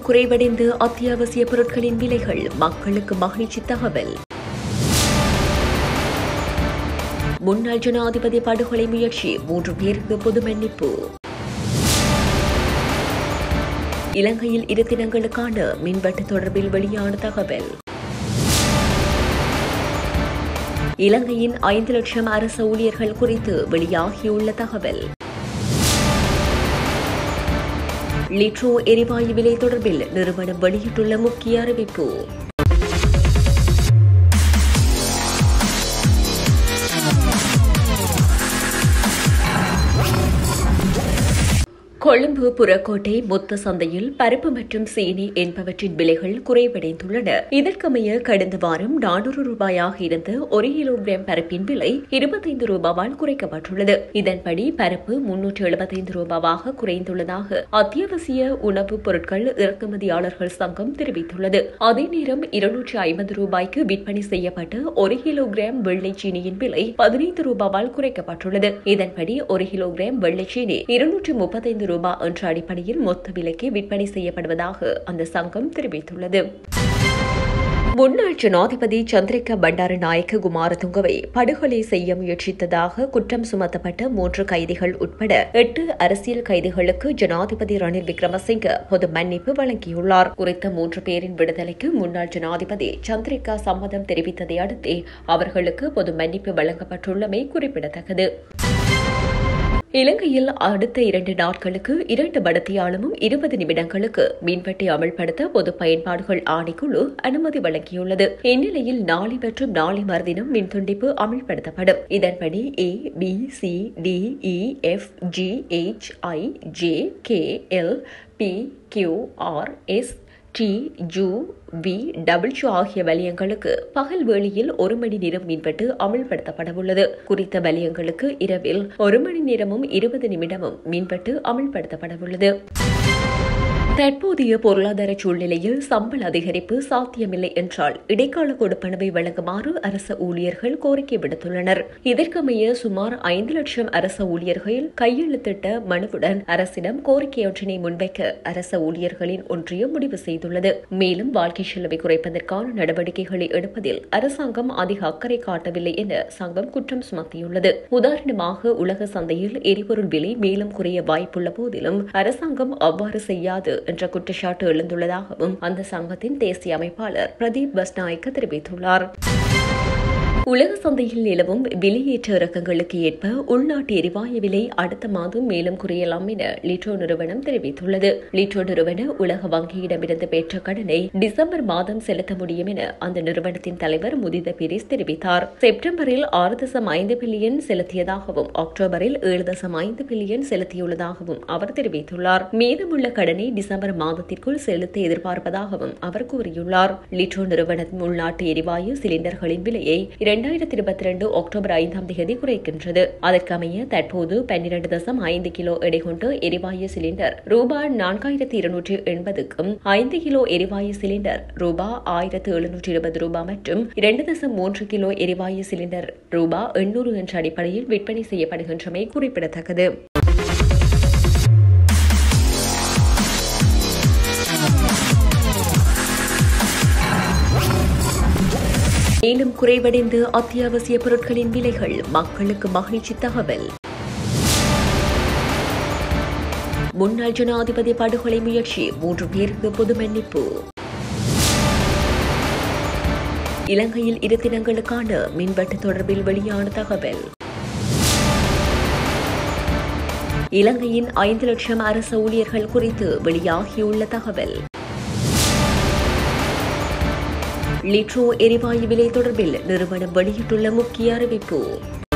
குறைவடைந்து அத்தியாவசிய பொருட்களின் விலைகள் மக்களுக்கு மகிழ்ச்சி தகவல் முன்னாள் ஜனாதிபதி படுகொலை முயற்சி மூன்று பேருக்கு பொது மன்னிப்பு இலங்கையில் இரு தினங்களுக்கான மின்வெட்டு தொடர்பில் வெளியான தகவல் இலங்கையின் ஐந்து லட்சம் அரசு ஊழியர்கள் குறித்து வெளியாகியுள்ள தகவல் லிட்ரோ எரிவாயு விலை தொடர்பில் நிறுவனம் வெளியிட்டுள்ள முக்கிய அறிவிப்பு கொழும்பு புறக்கோட்டை மொத்த சந்தையில் பருப்பு மற்றும் சீனி என்பவற்றின் விலைகள் குறைவடைந்துள்ளன இதற்கமைய கடந்த வாரம் நானூறு ரூபாயாக இருந்த ஒரு கிலோகிராம் பருப்பின் விலை இருபத்தைந்து ரூபாவால் குறைக்கப்பட்டுள்ளது இதன்படி பருப்பு முன்னூற்று எழுபத்தைந்து ரூபாவாக குறைந்துள்ளதாக அத்தியாவசிய உணவுப் பொருட்கள் இறக்குமதியாளர்கள் சங்கம் தெரிவித்துள்ளது அதே நேரம் இருநூற்று ஐம்பது ரூபாய்க்கு விற்பனை செய்யப்பட்ட ஒரு கிலோகிராம் வெள்ளை சீனியின் விலை பதினைந்து ரூபாவால் குறைக்கப்பட்டுள்ளது இதன்படி ஒரு கிலோகிராம் வெள்ளை சீனி இருநூற்று முப்பத்தைந்து ரூபாய் என்ற அடிப்படையில் மொத்த விலைக்கு விற்பனை செய்யப்படுவதாக அந்த சங்கம் தெரிவித்துள்ளது முன்னாள் ஜனாதிபதி சந்திரிகா பண்டார நாயக்க குமாரதுங்கவை படுகொலை செய்ய முயற்சித்ததாக குற்றம் சுமத்தப்பட்ட மூன்று கைதிகள் உட்பட எட்டு அரசியல் கைதிகளுக்கு ஜனாதிபதி ரணில் விக்ரமசிங்க பொது மன்னிப்பு வழங்கியுள்ளார் குறித்த மூன்று பேரின் விடுதலைக்கு முன்னாள் ஜனாதிபதி சந்திரிகா சம்மதம் தெரிவித்ததை அடுத்தே அவர்களுக்கு பொது மன்னிப்பு வழங்கப்பட்டுள்ளமை குறிப்பிடத்தக்கது இலங்கையில் அடுத்த இரண்டு நாட்களுக்கு இரண்டு மடத்தியாலமும் இருபது நிமிடங்களுக்கு மின்வெட்டை அமல்படுத்த பொது பயன்பாடுகள் ஆணைக்குழு அனுமதி வழங்கியுள்ளது இந்நிலையில் நாளை மற்றும் நாளை மறுதினம் மின் துண்டிப்பு அமல்படுத்தப்படும் இதன்படி A B C D E F G H I J K L P Q R S T U V W ஆகிய வலயங்களுக்கு பகல் வேளையில் ஒரு மணி நேரம் மின்வெட்டு அமல்படுத்தப்படவுள்ளது குறித்த வலயங்களுக்கு இரவில் ஒரு மணி நேரமும் இருபது நிமிடமும் மின்வெட்டு அமல்படுத்தப்படவுள்ளது தற்போதைய பொருளாதார சூழ்நிலையில் சம்பள அதிகரிப்பு சாத்தியமில்லை என்றால் இடைக்கால கொடுப்பனவை வழங்குமாறு அரச ஊழியர்கள் கோரிக்கை விடுத்துள்ளனர் இதற்கமைய சுமார் ஐந்து லட்சம் அரச ஊழியர்கள் கையெழுத்திட்ட மனுவுடன் அரசிடம் கோரிக்கையொன்றினை முன்வைக்க அரச ஊழியர்களின் ஒன்றியம் முடிவு செய்துள்ளது மேலும் வாழ்க்கை செலவை குறைப்பதற்கான நடவடிக்கைகளை எடுப்பதில் அரசாங்கம் அதிக அக்கறை காட்டவில்லை என சங்கம் குற்றம் சுமத்தியுள்ளது உதாரணமாக உலக சந்தையில் எரிபொருள் விலை மேலும் குறைய வாய்ப்புள்ள போதிலும் அரசாங்கம் அவ்வாறு செய்யாது என்ற குற்றச்சாட்டு எழுந்துள்ளதாகவும் அந்த சங்கத்தின் தேசிய அமைப்பாளர் பிரதீப் பஸ்நாயக்க தெரிவித்துள்ளார் உலக சந்தையில் நிலவும் விலையேற்ற இறக்கங்களுக்கு ஏற்ப உள்நாட்டு எரிவாயு விலை அடுத்த மாதம் மேலும் குறையலாம் என லிட்ரோ நிறுவனம் தெரிவித்துள்ளது லிட்ரோ நிறுவன உலக வங்கியிடமிருந்து பெற்ற கடனை டிசம்பர் மாதம் செலுத்த முடியும் என அந்த நிறுவனத்தின் தலைவர் முதித பீரிஸ் தெரிவித்தார் செப்டம்பரில் ஆறு தசம் ஐந்து பில்லியன் செலுத்தியதாகவும் அக்டோபரில் ஏழு தசம் ஐந்து பில்லியன் செலுத்தியுள்ளதாகவும் அவர் தெரிவித்துள்ளார் மீதமுள்ள கடனை டிசம்பர் மாதத்திற்குள் செலுத்த எதிர்பார்ப்பதாகவும் அவர் கூறியுள்ளார் லிட்ரோ நிறுவனத்தின் உள்நாட்டு எரிவாயு சிலிண்டர்களின் விலையை இரண்டாயிரத்தி இருபத்தி ரெண்டு அக்டோபர் ஐந்தாம் தேதி குறைக்கின்றது அதற்கமைய தற்போது பன்னிரண்டு தசம் ஐந்து கிலோ எடை கொண்ட எரிவாயு சிலிண்டர் ரூபாய் நான்காயிரத்தி இருநூற்றி எண்பதுக்கும் ஐந்து கிலோ எரிவாயு சிலிண்டர் ரூபாய் ஆயிரத்து எழுநூற்றி இருபது ரூபாய் மற்றும் இரண்டு தசம் மூன்று கிலோ எரிவாயு சிலிண்டர் ரூபாய் எண்ணூறு என்ற அடிப்படையில் விற்பனை செய்யப்படுகின்றமை குறிப்பிடத்தக்கது மேலும் குறைவடைந்து அத்தியாவசிய பொருட்களின் விலைகள் மக்களுக்கு மகிழ்ச்சி தகவல் முன்னாள் ஜனாதிபதி படுகொலை முயற்சி மூன்று பேருக்கு பொது மன்னிப்பு இலங்கையில் இரு தினங்களுக்கான மின்வெட்டு தொடர்பில் வெளியான தகவல் இலங்கையின் ஐந்து லட்சம் அரசு ஊழியர்கள் குறித்து வெளியாகியுள்ள தகவல் லிட்ரோ எரிவாயு விலை தொடர்பில் நிறுவனம் வெளியிட்டுள்ள முக்கிய அறிவிப்பு